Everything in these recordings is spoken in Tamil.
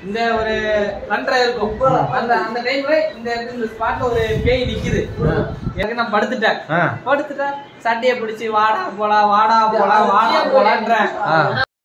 இந்த ஒரு ரெண்டரை இருக்கும் அந்த அந்த டைம்ல இந்த இடத்துல இந்த ஸ்பாட்ல ஒரு பேய் நிக்குது எனக்கு நான் படுத்துட்டேன் ஆ. படுத்துட்டேன் சட்டையை பிடிச்சி வாடா போலாம் வாடா போலாம் வாடா போலான்றேன் ஆ.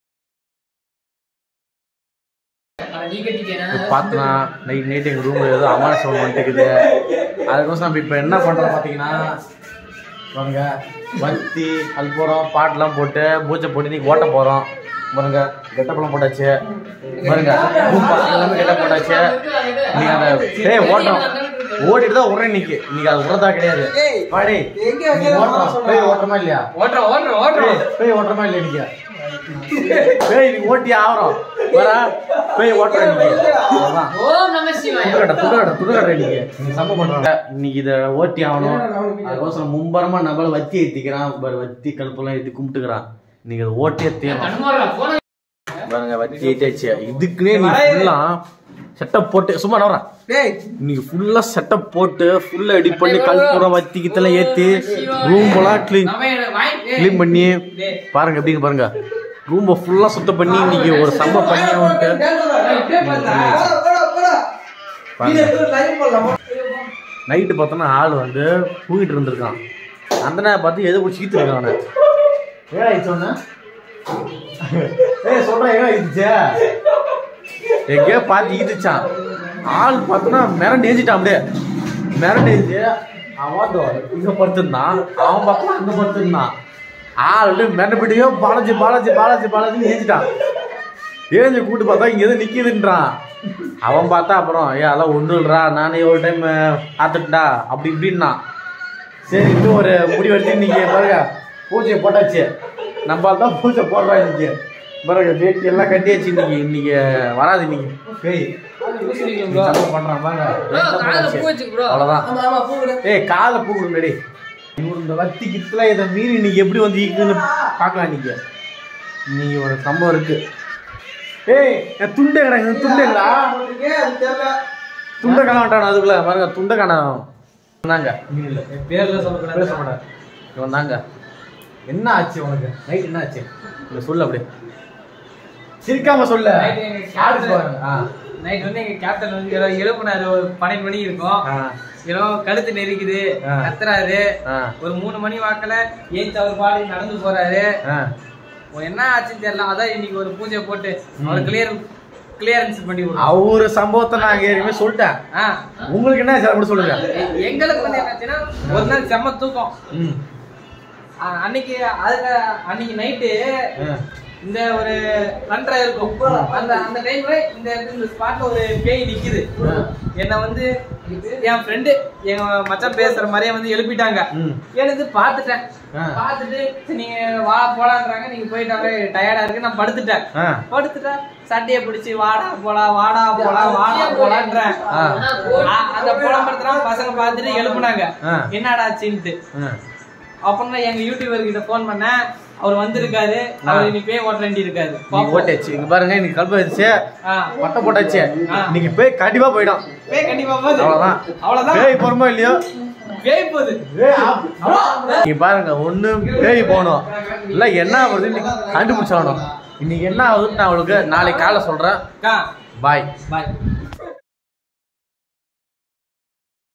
நீ கட்டிட்டேனா பார்த்தனா நைட் நைட் எங்கள் ரூமில் ஏதோ அமான சவுண்ட் வந்துட்டுக்குது அதுக்கோசம் நம்ம இப்போ என்ன பண்ணுறோம் பார்த்தீங்கன்னா பாருங்க வத்தி அல்புறம் பாட்டெலாம் போட்டு பூஜை போட்டு இன்னைக்கு ஓட்ட போகிறோம் பாருங்க கெட்டப்பெல்லாம் போட்டாச்சு பாருங்க பூம்பா எல்லாமே கெட்ட போட்டாச்சு நீங்க அந்த ஏய் ஓட்டம் ஓடிட்டு தான் விட்றேன் இன்னைக்கு இன்னைக்கு அது விட்றதா கிடையாது பாடி ஓட்டுறோம் பேய் ஓட்டுறமா இல்லையா ஓட்டுறோம் ஓட்டுறோம் ஓட்டுறோம் பேய் ஓட்டுறமா இல்லையா நீங்க பேய் நீ ஓட்டி ஆகிறோம் வரா பேய் ஓட்டுறேன் இன்னைக்கு அவ்வளவுதான் ஓம் நம சிவாய புதுக்கடை புதுக்கடை புதுக்கடை இன்னைக்கு இன்னைக்கு சம்பவம் பண்றாங்க இன்னைக்கு இதை ஓட்டி ஆகணும் அதுக்கோசரம் மும்பரமா நம்மள வத்தி ஏத்திக்கிறான் பாரு வத்தி கழுப்பெல்லாம் ஏத்தி கும்பிட்டுக்கிறான் இன்னைக்கு அதை ஓட்டியே தேணும் கண்மாரா போன பாருங்க வத்தி ஏத்தியாச்சு இதுக்குன்னே நீ ஃபுல்லா செட்டப் போட்டு சும்மா நவரா இன்னைக்கு ஃபுல்லா செட்டப் போட்டு ஃபுல்லா எடிட் பண்ணி கல்புரம் வத்தி கித்தெல்லாம் ஏத்தி ரூம் எல்லாம் க்ளீன் நம்ம வாங்கி க்ளீன் பண்ணி பாருங்க எப்படின்னு பாருங்க ரூம்ப ஃபுல்லா சுத்தம் பண்ணி இன்னைக்கு ஒரு சம்பவம் பண்ணி வந்துட்டு நைட்டு பார்த்தோன்னா ஆள் வந்து தூங்கிட்டு இருந்திருக்கான் அந்த நேரம் பார்த்து எதை பிடிச்சி ஈத்து இருக்கான் அவனை ஏன் ஆயிடுச்சு ஒன்று ஏய் சொல்கிறேன் ஏன் ஆயிடுச்சு எங்கேயோ பார்த்து ஈத்துச்சான் ஆள் பார்த்தோன்னா மிரண்டு ஏஞ்சிட்டான் அப்படியே மிரண்டு ஏஞ்சி அவன் தோ இங்கே படுத்திருந்தான் அவன் பக்கம் அங்கே படுத்திருந்தான் ஆள் அப்படியே மிரண்டு போயிட்டு பாலாஜி பாலாஜி பாலாஜி பாலாஜின்னு ஏஞ்சிட்டான் ஏஞ்சி கூட்டு பார்த்தா இங்க எதுவும் நிக்குதுன்றான் அவன் பார்த்தா அப்புறம் ஏ அதெல்லாம் ஒன்றும் இல்லைடா நானே ஒரு டைம் பார்த்துட்டா அப்படி இப்படின்னா சரி இன்னும் ஒரு முடிவு எடுத்து இன்னைக்கு பாருங்க பூஜை போட்டாச்சு நம்ம தான் பூஜை போடுறோம் இன்னைக்கு பாருங்க வேட்டி எல்லாம் கட்டியாச்சு இன்னைக்கு இன்னைக்கு வராது இன்னைக்கு பேய் செலவு பண்றான் பாருங்க காதுல பூ வச்சு bro. அவ்வளவுதான் ஏய் காலை பூ கொடுங்கடி இவரு இந்த வத்தி கித்துல இதை மீறி இன்னைக்கு எப்படி வந்து ஈக்குன்னு பார்க்கலாம் இன்னைக்கு இன்னைக்கு ஒரு சம்பவம் இருக்கு ஏய் என் துண்டை கடை துண்டைங்களா துண்டை காணாட்டான அதுக்குள்ள பாருங்க துண்டை காணோம் வந்தாங்க பேர்ல சொல்லக்கூடாது பேச மாட்டார் இவன் தாங்க என்ன ஆச்சு உனக்கு நைட் என்ன ஆச்சு இங்க சொல்லு அப்படியே சிரிக்காம சொல்ல Night எங்க யாருக்கு பாருங்க ஆ நைட் வந்து எங்க கேப்டன் வந்து ஏதோ எழுப்புனாரு ஒரு பன்னெண்டு மணி இருக்கும் ஆ ஏதோ கழுத்து நெரிக்குது ஆ. கத்துறாரு ஆ ஒரு மூணு மணி வாக்குல ஏஞ்சி அவர் பாடி நடந்து போறாரு ஆ ஒரு என்ன ஆச்சுன்னு தெரியல அதான் இன்னைக்கு ஒரு பூஜை போட்டு அவர் கிளியர் கிளியரன்ஸ் பண்ணி விடுறோம் அவரு சம்பவத்தை நான் ஏற்கனவே சொல்லிட்டேன் ஆ உங்களுக்கு என்ன ஆச்சு அதை மட்டும் சொல்லுங்க எ- எங்களுக்கு வந்து என்னாச்சுன்னா ஒரு நாள் செம்ம தூக்கம் ம் ஆ, அன்னைக்கு அதுக்கு அன்னைக்கு நைட்டு ஆ. இந்த ஒரு ரெண்டரை இருக்கும் அந்த அந்த டைம்ல இந்த இடத்துல இந்த ஸ்பாட்ல ஒரு பேய் நிக்குது ஆ. என்ன வந்து என் ஃப்ரெண்டு எங்க மச்சான் பேசுற மாதிரியே வந்து எழுப்பிட்டாங்க ம். எனக்கு பார்த்துட்டேன் ஆ. பார்த்துட்டு சரி, நீங்க வா போலான்றாங்க நீங்க போயிட்டாங்க டயர்டா இருக்கு நான் படுத்துட்டேன் ஆ. படுத்துட்டேன் சட்டையை பிடிச்சி வாடா போலாம் வாடா போலாம் வாடா போலான்றேன் ஆ. ஆ, அந்த புலம்படுத்துறான் பசங்க பார்த்துட்டு எழுப்புனாங்க ஆ. என்னடாச்சுன்ட்டு ஆ. அப்புறம் தான் எங்க யூடியூபர் கிட்ட போன் பண்ணேன் அவர் வந்திருக்காரு அவர் இன்னைக்கு போய் ஓட்ட வேண்டி இருக்காரு இன்னைக்கு ஓட்டாச்சு இங்க பாருங்க இன்னைக்கு கல்ப வச்சு ஆ. பட்டை போட்டாச்சு ஆ. இன்னைக்கு போய் கண்டிப்பா போயிடும் பேய் கண்டிப்பா போகுது அவ்வளவுதான் அவ்வளவுதான் பேய் போறோமோ இல்லையோ பேய் போகுது நீங்க பாருங்க ஒண்ணு பேய் போகணும் இல்ல என்ன ஆகுது இன்னைக்கு கண்டுபிடிச்சாகணும் இன்னைக்கு என்ன ஆகுதுன்னு நான் உங்களுக்கு நாளைக்கு காலைல சொல்றேன் அக்கா பாய் பாய்